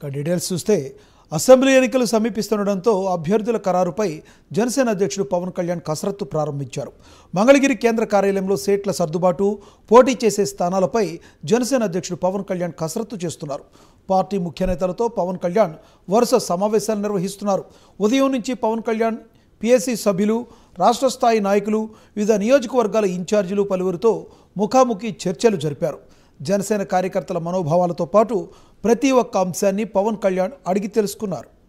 ఇక డీటెయిల్స్ చూస్తే అసెంబ్లీ ఎన్నికలు సమీపిస్తుండటంతో అభ్యర్థుల ఖరారుపై జనసేన అధ్యక్షుడు పవన్ కళ్యాణ్ కసరత్తు ప్రారంభించారు మంగళగిరి కేంద్ర కార్యాలయంలో సీట్ల సర్దుబాటు పోటీ చేసే స్థానాలపై జనసేన అధ్యక్షుడు పవన్ కళ్యాణ్ కసరత్తు చేస్తున్నారు పార్టీ ముఖ్య నేతలతో పవన్ కళ్యాణ్ వరుస సమావేశాలు నిర్వహిస్తున్నారు ఉదయం నుంచి పవన్ కళ్యాణ్ పిఎస్సి సభ్యులు రాష్ట్ర స్థాయి నాయకులు వివిధ నియోజకవర్గాల ఇన్ఛార్జీలు పలువురితో ముఖాముఖి చర్చలు జరిపారు జనసేన కార్యకర్తల మనోభావాలతో పాటు ప్రతి ఒక్క అంశాన్ని పవన్ కళ్యాణ్ అడిగి తెలుసుకున్నారు